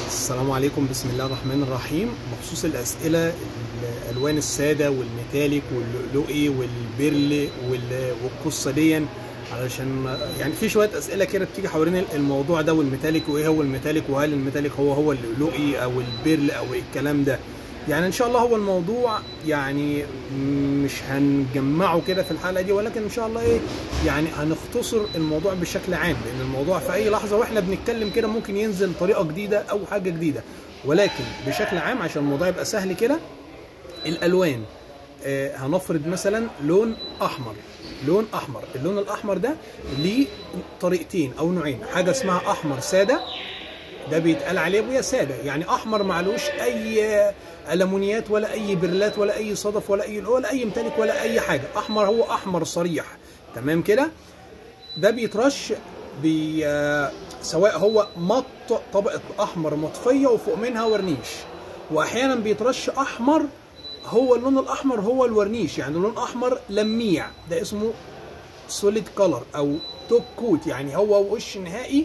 السلام عليكم بسم الله الرحمن الرحيم بخصوص الأسئلة الألوان السادة والميتاليك واللؤلؤي والبيرل وال- والقصة دي علشان يعني في شوية أسئلة كده بتيجي حوالين الموضوع ده والميتاليك وإيه هو الميتاليك وهل الميتاليك هو هو اللؤلؤي أو البيرل أو الكلام ده يعني ان شاء الله هو الموضوع يعني مش هنجمعه كده في الحلقه دي ولكن ان شاء الله ايه يعني هنختصر الموضوع بشكل عام لان الموضوع في اي لحظه واحنا بنتكلم كده ممكن ينزل طريقه جديده او حاجه جديده ولكن بشكل عام عشان الموضوع يبقى سهل كده الالوان آه هنفرض مثلا لون احمر لون احمر اللون الاحمر ده ليه طريقتين او نوعين حاجه اسمها احمر ساده ده بيتقال عليه ابويا ساده يعني احمر معلوش اي المونيات ولا اي برلات ولا اي صدف ولا اي ولا اي متلك ولا اي حاجه احمر هو احمر صريح تمام كده ده بيترش بي سواء هو مط طبقه احمر مطفيه وفوق منها ورنيش واحيانا بيترش احمر هو اللون الاحمر هو الورنيش يعني لون احمر لميع ده اسمه سوليد كولر او توب كوت يعني هو وش نهائي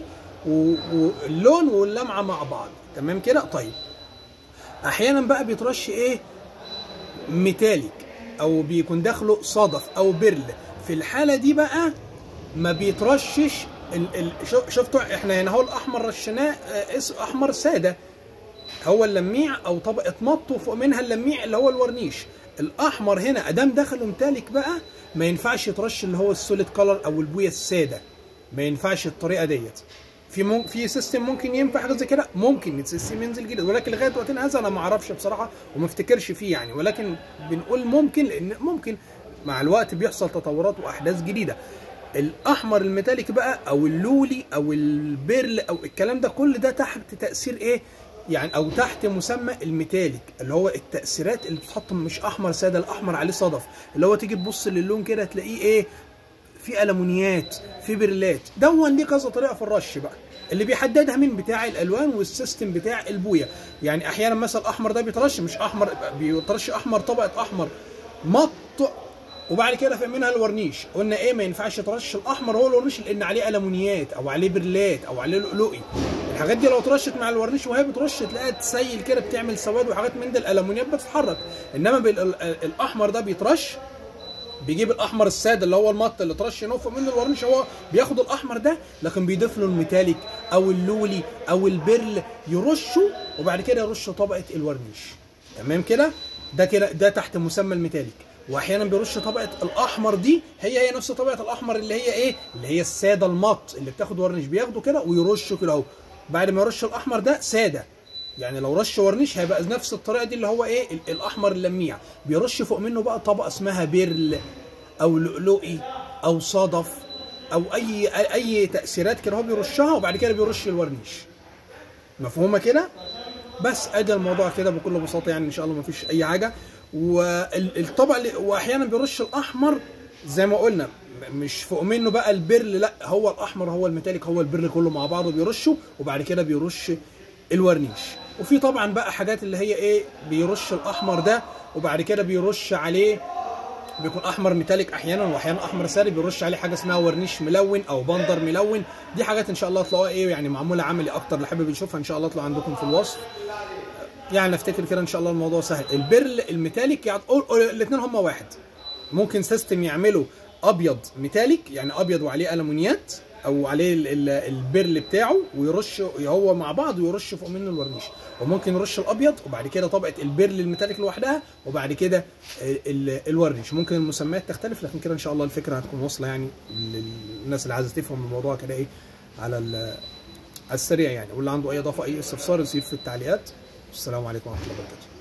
واللون واللمعه مع بعض تمام كده طيب احيانا بقى بيترش ايه ميتاليك او بيكون داخله صدف او برل في الحاله دي بقى ما بيترشش ال ال شفتوا احنا هنا هو الاحمر رشناه احمر ساده هو اللميع او طبقه مط وفوق منها اللميع اللي هو الورنيش الاحمر هنا ادام دخله متالك بقى ما ينفعش يترش اللي هو السوليد كولر او البويه الساده ما ينفعش الطريقه ديت في مم... في سيستم ممكن ينفع حاجه زي كده ممكن السيستم ينزل جديد ولكن لغايه وقتنا هذا انا ما اعرفش بصراحه وما افتكرش فيه يعني ولكن بنقول ممكن لان ممكن مع الوقت بيحصل تطورات واحداث جديده الاحمر الميتاليك بقى او اللولي او البيرل او الكلام ده كل ده تحت تاثير ايه يعني او تحت مسمى الميتاليك اللي هو التاثيرات اللي بتتحط مش احمر ساده الاحمر عليه صدف اللي هو تيجي تبص للون كده تلاقيه ايه في المونيات في برلات دون ليه كذا طريقه في الرش بقى اللي بيحددها مين بتاع الالوان والسيستم بتاع البويه يعني احيانا مثلا الاحمر ده بيترش مش احمر بيترش احمر طبقه احمر مط وبعد كده في منها الورنيش قلنا ايه ما ينفعش ترش الاحمر هو الورنيش لان عليه المونيات او عليه برلات او عليه لؤلؤي الحاجات دي لو اترشت مع الورنيش وهي بترش تلاقيها تسيل كده بتعمل سواد وحاجات من ده الالمونيات بتتحرك انما الاحمر ده بيترش بيجيب الاحمر الساده اللي هو المط اللي ترش نوفه منه الورنيش هو بياخد الاحمر ده لكن بيضيف له الميتاليك او اللولي او البرل يرشه وبعد كده يرش طبقه الورنيش تمام كده ده كده ده تحت مسمى الميتاليك واحيانا بيرش طبقه الاحمر دي هي هي نفس طبقه الاحمر اللي هي ايه اللي هي الساده المط اللي بتاخد ورنيش بياخده كده ويرشه كده اهو بعد ما يرش الاحمر ده ساده يعني لو رش ورنيش هيبقى نفس الطريقه دي اللي هو ايه الاحمر اللميع بيرش فوق منه بقى طبقه اسمها بيرل او لؤلؤي او صدف او اي اي تاثيرات كده هو بيرشها وبعد كده بيرش الورنيش مفهومه كده بس ادي الموضوع كده بكل بساطه يعني ان شاء الله مفيش اي حاجه والطبق واحيانا بيرش الاحمر زي ما قلنا مش فوق منه بقى البرل لا هو الاحمر هو الميتاليك هو البرل كله مع بعضه بيرشه وبعد كده بيرش الورنيش وفي طبعا بقى حاجات اللي هي ايه بيرش الاحمر ده وبعد كده بيرش عليه بيكون احمر ميتاليك احيانا واحيانا احمر ساري بيرش عليه حاجه اسمها ورنيش ملون او بندر ملون دي حاجات ان شاء الله تلاقوها ايه يعني معموله عملي اكتر اللي حابب يشوفها ان شاء الله تطلع عندكم في الوصف يعني افتكر كده ان شاء الله الموضوع سهل البرل الميتاليك يعني الاثنين هم واحد ممكن سيستم يعمله ابيض ميتاليك يعني ابيض وعليه المونيات او عليه البرل بتاعه ويرش هو مع بعض ويرش فوق منه الورنيش وممكن يرش الابيض وبعد كده طبقه البرل الميتاليك لوحدها وبعد كده الورنيش ممكن المسميات تختلف لكن كده ان شاء الله الفكره هتكون واصله يعني للناس اللي عايزه تفهم الموضوع كده ايه على على السريع يعني واللي عنده اي اضافه اي استفسار يسيب في التعليقات السلام عليكم ورحمه الله وبركاته